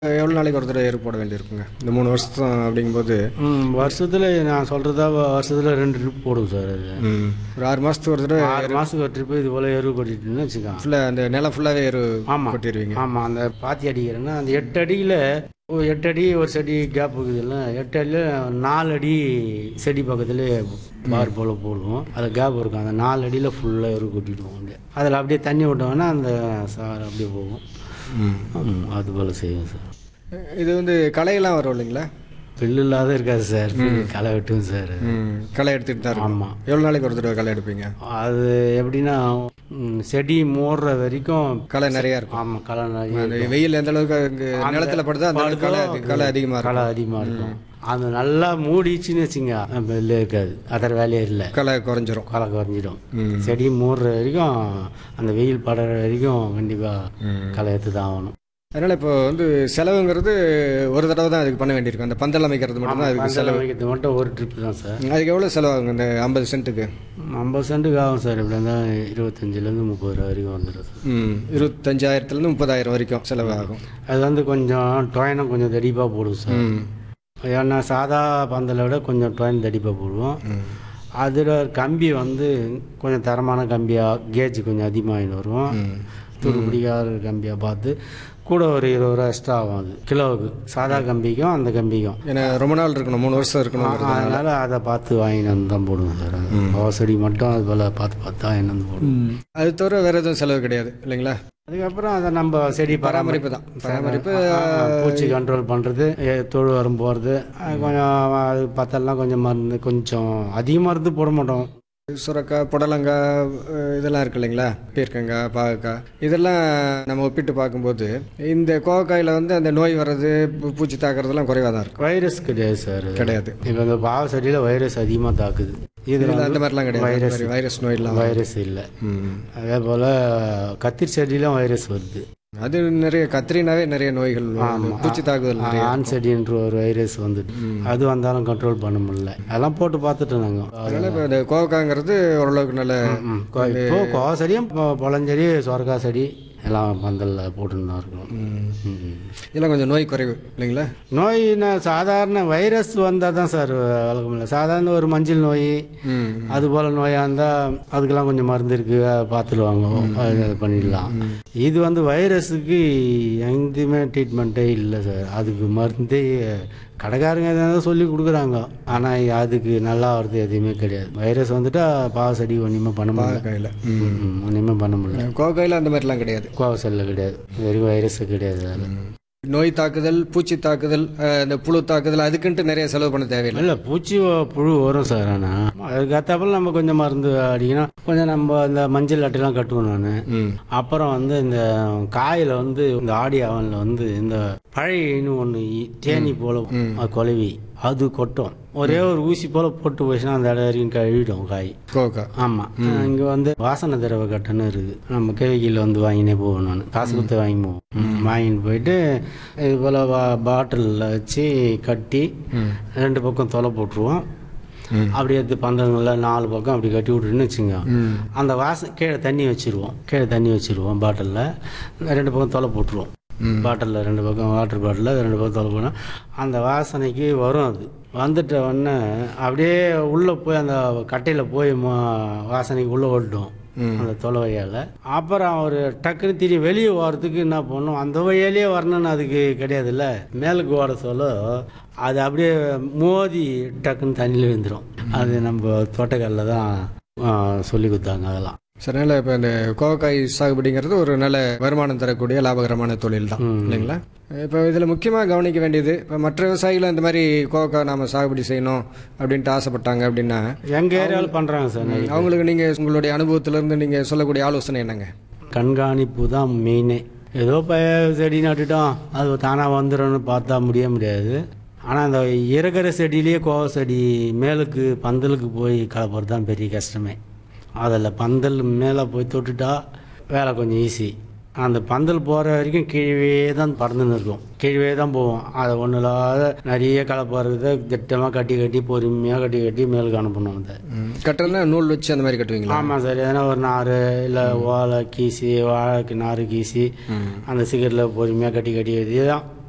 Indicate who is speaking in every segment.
Speaker 1: எவ்வளோ நாளைக்கு ஒரு தடவை ஏறு போட வேண்டியிருக்குங்க இந்த மூணு வருஷம் அப்படிங்கும்போது
Speaker 2: ம் வருஷத்தில் நான் சொல்கிறதா வருஷத்தில் ரெண்டு ட்ரிப் போடுவோம் சார் அது
Speaker 1: ம், ஒரு ஆறு மாதத்துக்கு ஒரு தடவை
Speaker 2: ஆறு மாதத்துக்கு ஒரு ட்ரிப்பு இது போல் எருவு கொட்டிட்டுன்னு வச்சுக்கோங்க
Speaker 1: ஃபுல்லாக அந்த நிலம் ஃபுல்லாகவே ஏறு
Speaker 2: ஆமாம்
Speaker 1: கொட்டிடுவீங்க
Speaker 2: ஆமாம் அந்த பாத்தி அடிக்கிறேன்னா அந்த எட்டு அடியில் ஒரு எட்டு அடி ஒரு செடி கேப் இருக்குதுல்ல எட்டு அடியில் நாலு அடி செடி பக்கத்துலேயே பார் போல் போடுவோம் அதில் கேப் இருக்கும் அந்த நாலு அடியில் ஃபுல்லாக எரு கொட்டிடுவோம் அப்படியே அதில் அப்படியே தண்ணி விட்டோம்னா அந்த சார் அப்படியே போகும்
Speaker 1: ம்.
Speaker 2: ம், அது போல் செய்வோம் சார்
Speaker 1: இது வந்து களையெல்லாம் வரும் இல்லைங்களா
Speaker 2: பில்லு இல்லாத இருக்காது சார் களை வெட்டும் சார்
Speaker 1: ம் களை எடுத்துகிட்டு தான் இருக்கும்
Speaker 2: ஆமாம்
Speaker 1: எவ்வளோ நாளைக்கு ஒரு தடவை களை எடுப்பீங்க
Speaker 2: அது எப்படின்னா ம், செடி மூடுற வரைக்கும்
Speaker 1: களை நிறையா இருக்கும்
Speaker 2: ஆமாம் களை நிறைய
Speaker 1: அந்த வெயில் எந்த அளவுக்கு அங்கே நிலத்துல படுதோ அந்த அளவுக்கு களை அதி- களை அதிகமாக இருக்கும்
Speaker 2: களை அதிகமாக இருக்கும் அது நல்லா மூடிச்சுன்னு வச்சுங்க பில்லு இருக்காது அதர் வேலையே இல்லை
Speaker 1: களை குறைஞ்சிரும்
Speaker 2: களை குறைஞ்சிடும்
Speaker 1: ம்.
Speaker 2: செடி மூடுற வரைக்கும் அந்த வெயில் படுற வரைக்கும் கண்டிப்பாக களை எடுத்து தான் ஆகணும்
Speaker 1: அதனால் இப்போ வந்து செலவுங்கிறது ஒரு தடவை தான் அதுக்கு பண்ண வேண்டியிருக்கும் அந்த பந்தல் அமைக்கிறது மட்டும் தான் அதுக்கு
Speaker 2: பந்தல் வைக்கிறது மட்டும் ஒரு ட்ரிப் தான் சார்
Speaker 1: அதுக்கு எவ்வளோ செலவாகுங்க இந்த ஐம்பது சென்ட்டுக்கு
Speaker 2: ஐம்பது சென்ட்டுக்கு ஆகும் சார் இப்படி இருந்தால் இருபத்தஞ்சிலேருந்து முப்பது ரூபா வரைக்கும் வந்துடும் சார்
Speaker 1: ம் இருபத்தஞ்சாயிரத்துலேருந்து முப்பதாயிரம் வரைக்கும் செலவாகும்
Speaker 2: அது வந்து கொஞ்சம் டொயனும் கொஞ்சம் தடிப்பாக போடும் சார்
Speaker 1: ம்
Speaker 2: ஏன்னா சாதா பந்தலை விட கொஞ்சம் டொயின் தடிப்பாக போடுவோம் அதில் கம்பி வந்து கொஞ்சம் தரமான கம்பியாக கேஜ் கொஞ்சம் அதிகமாகின்னு வரும் துரு பிடிக்காத கம்பியாக பார்த்து கூட ஒரு இருபது ரூபா எக்ஸ்ட்ரா ஆகும் அது கிலோவுக்கு சாதா கம்பிக்கும் அந்த கம்பிக்கும்
Speaker 1: ஏன்னா ரொம்ப நாள் இருக்கணும் மூணு வருஷம் இருக்கணும்
Speaker 2: அதனால் அதை பார்த்து வாங்கிட்டு வந்து தான் போடுவோம் சார் அவசடி மட்டும் அது போல் பார்த்து பார்த்து வாங்கிட்டு வந்து போடுவோம்
Speaker 1: அது தவிர வேறு எதுவும் செலவு கிடையாது இல்லைங்களா
Speaker 2: அதுக்கப்புறம் அதை நம்ம செடி
Speaker 1: பராமரிப்பு தான் பராமரிப்பு
Speaker 2: ஆ, பூச்சி கண்ட்ரோல் பண்ணுறது தொழு வரும் போகிறது கொஞ்சம் அது பார்த்தெல்லாம் கொஞ்சம் மருந்து கொஞ்சம் அதிக மருந்து போட மாட்டோம்
Speaker 1: சுரக்காய் புடலங்காய் அஹ் இதெல்லாம் இருக்கு இல்லைங்களா பீர்க்கங்காய் பாகக்காய் இதெல்லாம் நம்ம ஒப்பிட்டு பார்க்கும்போது இந்த கோவக்காயில் வந்து அந்த நோய் வர்றது பூ- பூச்சி தாக்குறதெல்லாம் குறைவாக தான் இருக்கும்
Speaker 2: வைரஸ் கிடையாது சார்
Speaker 1: கிடையாது
Speaker 2: இப்போ இந்த பாவ செடியில் வைரஸ் அதிகமாக தாக்குது இதில்
Speaker 1: இதுல அந்த மாதிரிலாம் கிடையாது அந்த மாதிரி வைரஸ் நோயெல்லாம்
Speaker 2: வைரஸ் இல்லை
Speaker 1: ம்.
Speaker 2: அதே போல் கத்திரி செடியிலும் வைரஸ் வருது
Speaker 1: அது நிறைய கத்திரினாவே நிறைய நோய்கள் வருது. பூச்சி தாக்குதல் நிறைய
Speaker 2: ஆன் செடின்ற ஒரு வைரஸ் வந்துட்டு அது வந்தாலும் கண்ட்ரோல் பண்ண முடியல அதெல்லாம் போட்டு பார்த்துட்டோம் நாங்கள்
Speaker 1: அதனால இப்போ இந்த கோவக்காங்கிறது ஓரளவுக்கு நல்ல
Speaker 2: ம், கொ- இப்போ கோவ செடியும் பொ- பழஞ்செடி சொரக்காய் செடி எல்லாம் பந்தலில் போட்டுன்னு தான் இருக்கோம் ம்.
Speaker 1: இதெல்லாம் கொஞ்சம் நோய் குறைவு இல்லைங்களா
Speaker 2: நோய்னா சாதாரண வைரஸ் வந்தால் தான் சார் வழக்கம் இல்லை சாதாரண ஒரு மஞ்சள் நோய்
Speaker 1: ம்
Speaker 2: அது போல் நோயாக இருந்தால் அதுக்கெல்லாம் கொஞ்சம் மருந்து இருக்குது அதை பார்த்துடுவாங்க அது அது பண்ணிடலாம் இது வந்து வைரஸுக்கு எங்கேயுமே ட்ரீட்மெண்ட்டே இல்லை சார் அதுக்கு மருந்தே கடைக்காரங்க எதாவது சொல்லி கொடுக்குறாங்க ஆனால் அதுக்கு நல்லா வருது எதுவுமே கிடையாது வைரஸ் வந்துட்டா பாவ செடி ஒன்றுமே பண்ண முடியல
Speaker 1: கையில்
Speaker 2: ம், ஒன்றுமே பண்ண முடியல
Speaker 1: கோவக்காயில் அந்த மாதிரிலாம் கிடையாது
Speaker 2: கோவ செல்ல கிடையாது இது வரைக்கும் வைரஸ் கிடையாது அதில்
Speaker 1: நோய் தாக்குதல் பூச்சி தாக்குதல் அஹ், இந்த புழு தாக்குதல் அதுக்குன்ட்டு நிறைய செலவு பண்ண தேவையில்லை
Speaker 2: இல்லை பூச்சி வ- புழு வரும் சார் ஆனால் அதுக்கேற்றாப்புல நம்ம கொஞ்சம் மருந்து அடிக்கணும் கொஞ்சம் நம்ம இந்த மஞ்சள் அட்டைலாம் கட்டுவோம் நான்
Speaker 1: ம்
Speaker 2: அப்புறம் வந்து இந்த காயில் வந்து இந்த ஆடி அவனில் வந்து இந்த பழையன்னு ஒன்று தேனி போல அது குலவி அது கொட்டும் ஒரே ஒரு ஊசி போல போட்டு போச்சுன்னா அந்த இடம் வரைக்கும் கழுவிடும் காய்
Speaker 1: கோவக்காய்
Speaker 2: ஆமாம் இங்கே வந்து வாசனை திரவ கட்டுன்னு இருக்குது நம்ம கேவிக்கியில் வந்து வாங்கினே போவேன் நான் காசு கொடுத்து வாங்கி போவோம் வாங்கிட்டு போயிட்டு இது போல் பா பாட்டிலில் வச்சு கட்டி ரெண்டு பக்கம் தொலை போட்டுருவோம் அப்படி எடுத்து பந்தங்களில் நாலு பக்கம் அப்படி கட்டி விட்டுருன்னு வச்சுங்க அந்த வாசம் கீழே தண்ணி வச்சிருவோம் கீழே தண்ணி வச்சிருவோம் பாட்டிலில் ரெண்டு பக்கம் தொலை போட்டுருவோம் பாட்டிலில் ரெண்டு பக்கம் வாட்டர் பாட்டிலில் ரெண்டு பக்கம் தொலை போனால் அந்த வாசனைக்கு வரும் அது வந்துட்ட உடனே அப்படியே உள்ளே போய் அந்த கட்டையில் போய் ம- வாசனைக்கு உள்ளே ஓட்டும் அந்த தொலை வழியால் அப்புறம் அவர் டக்குன்னு திரும்பி வெளியே போகிறதுக்கு என்ன பண்ணும் அந்த வழியாலேயே வரணும்னு அதுக்கு கிடையாதுல்ல மேலுக்கு ஓட சொல்ல அது அப்படியே மோதி டக்குன்னு தண்ணியில் விழுந்துடும் அது நம்ம தோட்டக்காலில் தான் சொல்லி கொடுத்தாங்க அதெல்லாம்
Speaker 1: சரி அதனால இப்போ இந்த கோவக்காய் சாகுபடிங்கிறது ஒரு நல்ல வருமானம் தரக்கூடிய லாபகரமான தொழில் தான் இல்லைங்களா இப்போ இதில் முக்கியமாக கவனிக்க வேண்டியது இப்போ மற்ற விவசாயிகளும் இந்த மாதிரி கோவக்காய் நாம சாகுபடி செய்யணும் அப்படின்ட்டு ஆசைப்பட்டாங்க அப்படின்னா
Speaker 2: எங்கள் ஏரியாவில் பண்ணுறாங்க சார் நிறைய.
Speaker 1: அவங்களுக்கு நீங்கள் உங்களுடைய அனுபவத்திலேருந்து நீங்கள் சொல்லக்கூடிய ஆலோசனை என்னங்க
Speaker 2: கண்காணிப்பு தான் மெயினே ஏதோ பய செடி நட்டுட்டோம் அது தானாக வந்துடும்னு பார்த்தா முடிய முடியாது ஆனால் அந்த இறகுற செடியிலேயே கோவ செடி மேலுக்கு பந்தலுக்கு போய் கலப்புறது தான் பெரிய கஷ்டமே அதில் பந்தல் மேலே போய் தொட்டுட்டா வேலை கொஞ்சம் ஈஸி அந்த பந்தல் போகிற வரைக்கும் கீழே தான் பறந்துன்னு இருக்கும் கீழே தான் போவோம் அதை ஒன்றும் இல்லாத நிறைய கலப்பாருக்கிறத திட்டமாக கட்டி கட்டி பொறுமையாக கட்டி கட்டி மேலுக்கு அனுப்பணும் அதை
Speaker 1: கட்டுறதுனா நூல் வச்சு அந்த மாதிரி கட்டுவீங்களா
Speaker 2: ஆமாம் சார் எதனா ஒரு நார் இல்லை ஓலை கீசி வாழைக்கு நார் கீசி அந்த சிகரில் பொறுமையாக கட்டி கட்டி இதுதான்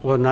Speaker 2: ஒரு நாள்